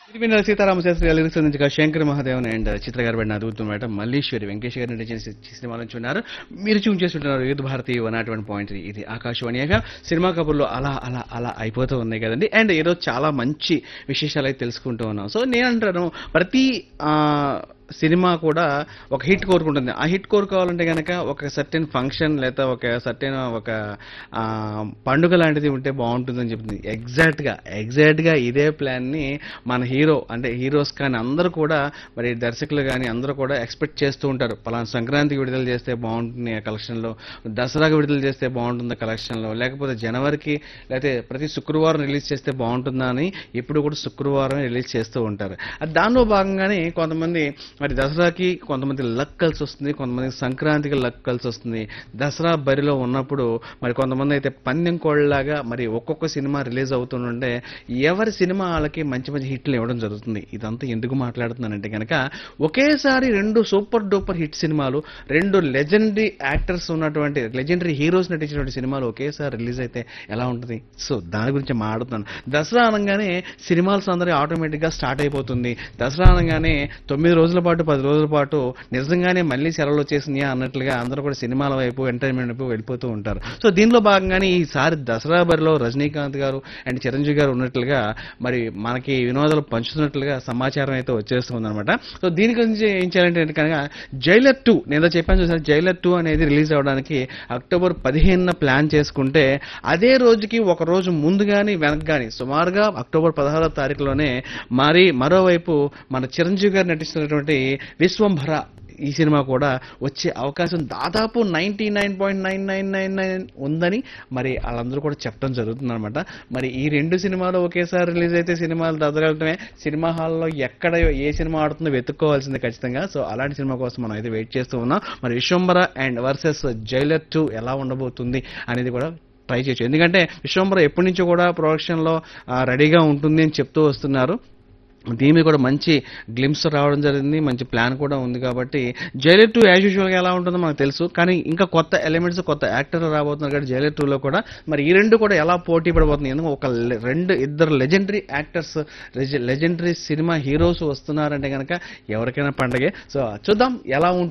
సిరిమిన్నెల సీతారామ శాస్త్రి గారి లిరిక్స్ అందించగా శంకర్ మహాదేవన్ అండ్ చిత్ర గారు పడిన అదుగుతున్నమాట మల్లీశ్వరి వెంకటేష్ గారి నటించిన సినిమా నుంచి ఉన్నారు మీరు చూన్ చేస్తుంటున్నారు youth Bharati one not one point ఇది ఆకాశవాణి ఎఫ్ఎం సినిమా కబుర్లో అలా అలా అలా అయిపోతూ ఉన్నాయి కదండి అండ్ ఈరోజు చాలా మంచి విశేషాలు అయితే తెలుసుకుంటూ ఉన్నాం సో నేను అంటాను ప్రతి ఆ, సినిమా కూడా ఒక హిట్ కోరుకుంటుంది ఆ హిట్ కోరుకోవాలంటే కనుక ఒక సర్టెన్ ఫంక్షన్ లేదా ఒక సర్టెన్ ఒక ఆ, పండుగ లాంటిది ఉంటే బాగుంటుందని చెప్తుంది ఎగ్జాక్ట్గా ఎగ్జాక్ట్గా ఇదే ప్లాన్ని మన హీరో అంటే హీరోస్ కానీ అందరూ కూడా మరి దర్శకులు కానీ అందరూ కూడా ఎక్స్పెక్ట్ చేస్తూ ఉంటారు పలానా సంక్రాంతికి విడుదల చేస్తే బాగుంటుంది ఆ కలెక్షన్లో దసరాకి విడుదల చేస్తే బాగుంటుంది ఆ కలెక్షన్లో లేకపోతే జనవరికి లేకపోతే ప్రతి శుక్రవారం రిలీజ్ చేస్తే బాగుంటుందా అని ఎప్పుడు కూడా శుక్రవారం రిలీజ్ చేస్తూ ఉంటారు అది దానిలో భాగంగానే కొంతమంది మరి దసరాకి కొంతమంది లక్ కలిసి వస్తుంది కొంతమంది సంక్రాంతికి లక్ కలిసి వస్తుంది దసరా బరిలో ఉన్నప్పుడు మరి కొంతమంది అయితే పందెం కోళ్ళలాగా మరి ఒక్కొక్క సినిమా రిలీజ్ అవుతుంటే ఎవరి సినిమా వాళ్ళకి మంచి మంచి హిట్లు ఇవ్వడం జరుగుతుంది ఇదంతా ఎందుకు మాట్లాడుతున్నానంటే కనుక ఒకేసారి రెండు సూపర్ డూపర్ హిట్ సినిమాలు రెండు లెజెండరీ యాక్టర్స్ ఉన్నటువంటి లెజెండరీ హీరోస్ నటించినటువంటి సినిమాలు ఒకేసారి రిలీజ్ అయితే ఎలా ఉంటుంది సో దాని గురించి మాట్లాడుతున్నాను దసరా అనగానే సినిమాల సందడి ఆటోమేటిక్గా స్టార్ట్ అయిపోతుంది దసరా అనగానే తొమ్మిది రోజుల పాటు పది రోజుల పాటు నిజంగానే మళ్ళీ సెలవులు వచ్చేసినాయా అన్నట్లుగా అందరూ కూడా సినిమాల వైపు ఎంటర్టైన్మెంట్ వైపు వెళ్ళిపోతూ ఉంటారు సో దీనిలో భాగంగానే ఈసారి దసరా బరిలో రజనీకాంత్ గారు అండ్ చిరంజీవి గారు ఉన్నట్లుగా మరి మనకి వినోదాలు పంచుతున్నట్లుగా సమాచారం అయితే వచ్చేస్తుంది అనమాట సో దీని గురించి ఏం చేయాలంటే కనుక జైలర్ టూ నేను ఏదో చెప్పాను చూసాను జైలర్ టూ అనేది రిలీజ్ అవ్వడానికి అక్టోబర్ పదిహేనున ప్లాన్ చేసుకుంటే అదే రోజుకి ఒక రోజు ముందు కానీ వెనక కానీ సుమారుగా అక్టోబర్ పదహారో తారీఖులోనే మరి మరోవైపు మన చిరంజీవి గారు నటిస్తున్నటువంటి విశ్వంభర ఈ సినిమా కూడా వచ్చే అవకాశం దాదాపు ninety nine point nine nine nine nine ఉందని మరి వాళ్ళందరూ కూడా చెప్పడం జరుగుతుంది అనమాట మరి ఈ రెండు సినిమాలు ఒకేసారి రిలీజ్ అయితే సినిమాలు దదగలటమే సినిమా హాల్లో ఎక్కడ ఏ సినిమా ఆడుతుందో వెతుక్కోవాల్సిందే ఖచ్చితంగా సో అలాంటి సినిమా కోసం మనం అయితే వెయిట్ చేస్తూ ఉన్నాం మరి Vishwambhara and versus Jailer two ఎలా ఉండబోతుంది అనేది కూడా ట్రై చేయొచ్చు ఎందుకంటే విశ్వంబర ఎప్పటి నుంచో కూడా ప్రొడక్షన్లో రెడీగా ఉంటుంది అని చెప్తూ వస్తున్నారు దీని మీద కూడా మంచి గ్లిమ్స్ రావడం జరిగింది మంచి ప్లాన్ కూడా ఉంది కాబట్టి జైలర్ టూ యాజ్ యూజువల్గా ఎలా ఉంటుందో మనకు తెలుసు కానీ ఇంకా కొత్త ఎలిమెంట్స్ కొత్త యాక్టర్ రాబోతున్నారు కాబట్టి జైలర్ టూలో కూడా మరి ఈ రెండు కూడా ఎలా పోటీ పడబోతుంది ఎందుకంటే ఒక లె- రెండు ఇద్దరు legendary actors legendary cinema heroes వస్తున్నారంటే కనుక ఎవరికైనా పండగే సో చూద్దాం ఎలా ఉంటుంది